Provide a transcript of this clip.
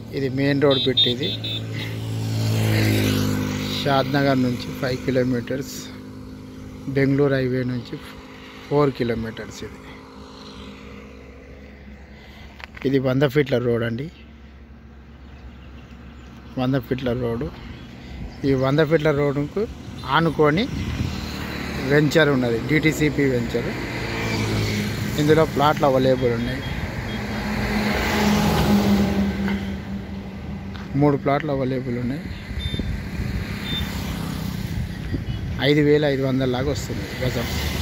ఇది main road bit ఇది షాద్నగర్ నుంచి ఫైవ్ కిలోమీటర్స్ బెంగళూరు హైవే నుంచి ఫోర్ కిలోమీటర్స్ ఇది ఇది వంద ఫీట్ల రోడ్ అండి వంద ఫీట్ల రోడ్డు ఈ వంద ఫీట్ల రోడ్డుకు ఆనుకొని వెంచర్ ఉన్నది డిటిసిపి వెంచర్ ఇందులో ప్లాట్లు అవైలబుల్ ఉన్నాయి మూడు ప్లాట్లు అవైలబుల్ ఉన్నాయి ఐదు వేల ఐదు వందల లాగా వస్తుంది గజం